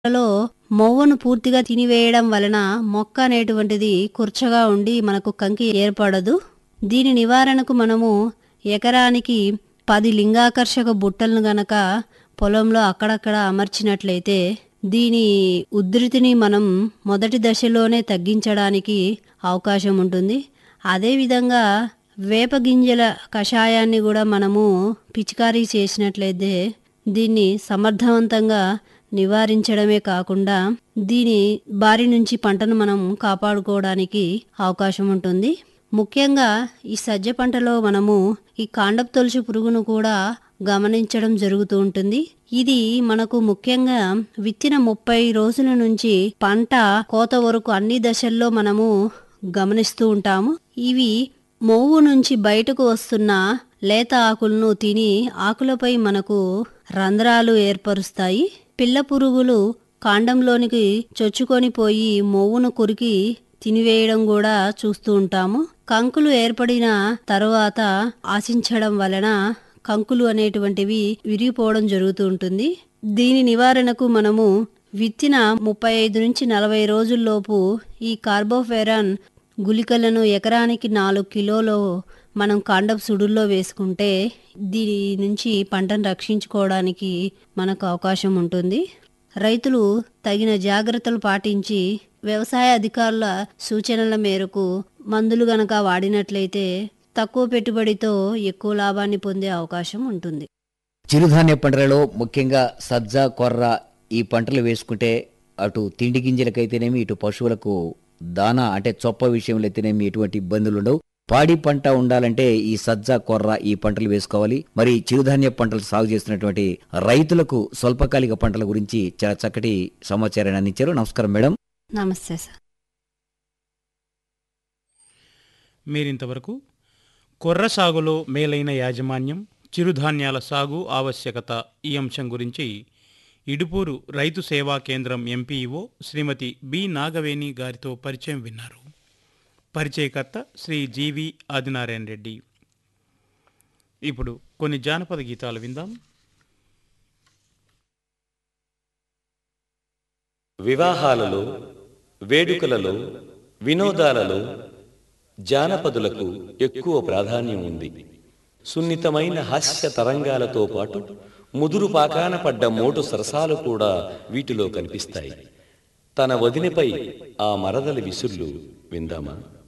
లో మొవ్వను పూర్తిగా తినివేయడం వలన మొక్క అనేటువంటిది కుర్చగా ఉండి మనకు కంకి ఏర్పడదు దీని నివారణకు మనము ఎకరానికి పది లింగాకర్షక బుట్టలను గనక పొలంలో అక్కడక్కడ అమర్చినట్లయితే దీని ఉధృతిని మనం మొదటి దశలోనే తగ్గించడానికి అవకాశం ఉంటుంది అదేవిధంగా వేప గింజల కషాయాన్ని కూడా మనము పిచికారీ చేసినట్లయితే దీన్ని సమర్థవంతంగా నివారించడమే కాకుండా దీని బారి నుంచి పంటను మనం కాపాడుకోవడానికి అవకాశం ఉంటుంది ముఖ్యంగా ఈ సజ్జ పంటలో మనము ఈ కాండపు తొలుచు పురుగును కూడా గమనించడం జరుగుతూ ఉంటుంది ఇది మనకు ముఖ్యంగా విత్తిన ముప్పై రోజుల నుంచి పంట కోత వరకు అన్ని దశల్లో మనము గమనిస్తూ ఉంటాము ఇవి మొవ్వు నుంచి బయటకు వస్తున్న లేత ఆకులను తిని ఆకులపై మనకు రంధ్రాలు ఏర్పరుస్తాయి పిల్ల పురుగులు కాండంలోనికి చొచ్చుకొని పోయి మొవ్వును కొరికి తినివేయడం కూడా చూస్తూ ఉంటాము కంకులు ఏర్పడిన తరువాత ఆశించడం వలన కంకులు అనేటువంటివి విరిగిపోవడం జరుగుతూ ఉంటుంది దీని నివారణకు మనము విత్తిన ముప్పై ఐదు నుంచి నలభై రోజుల్లోపు ఈ కార్బోఫెరాన్ గుళికలను ఎకరానికి నాలుగు కిలోలు మనం కాండపు సుడుల్లో వేసుకుంటే దీని నుంచి పంటను రక్షించుకోవడానికి మనకు అవకాశం ఉంటుంది రైతులు తగిన జాగ్రత్తలు పాటించి వ్యవసాయ అధికారుల సూచనల మేరకు మందులు గనక వాడినట్లయితే తక్కువ పెట్టుబడితో ఎక్కువ లాభాన్ని పొందే అవకాశం ఉంటుంది చిరుధాన్య పంటలలో ముఖ్యంగా సజ్జ కొర్ర ఈ పంటలు వేసుకుంటే అటు తిండి గింజలకైతేనేమి ఇటు పశువులకు దానా అంటే చొప్ప విషయంలో అయితేనేమి ఎటువంటి ఇబ్బందులు ఉండవు పాడి పంట ఉండాలంటే ఈ సజ్జ కొర్ర ఈ పంటలు వేసుకోవాలి మరి చిరుధాన్య పంటలు సాగు చేస్తున్నటువంటి రైతులకు స్వల్పకాలిక పంటల గురించి చాలా చక్కటి సమాచారాన్ని అందించారు నమస్కారం మేడం నమస్తే సార్ మీరింతవరకు కొర్ర సాగులో మేలైన యాజమాన్యం చిరుధాన్యాల సాగు ఆవశ్యకత ఈ అంశం గురించి ఇడుపూరు రైతు సేవా కేంద్రం ఎంపీఈఓ శ్రీమతి బి నాగవేణి గారితో పరిచయం విన్నారు పరిచయకర్త శ్రీ జీవి ఆదినారాయణ రెడ్డి ఇప్పుడు కొన్ని జానపద గీతాలు విందాం వివాహాలలో వేడుకలలో వినోదాలలో జానపదులకు ఎక్కువ ప్రాధాన్యం ఉంది సున్నితమైన హాస్య తరంగాలతో పాటు ముదురు పాకాన పడ్డ మోటు సరసాలు కూడా వీటిలో కనిపిస్తాయి తన వదినపై ఆ మరదలి విసుర్లు విందామా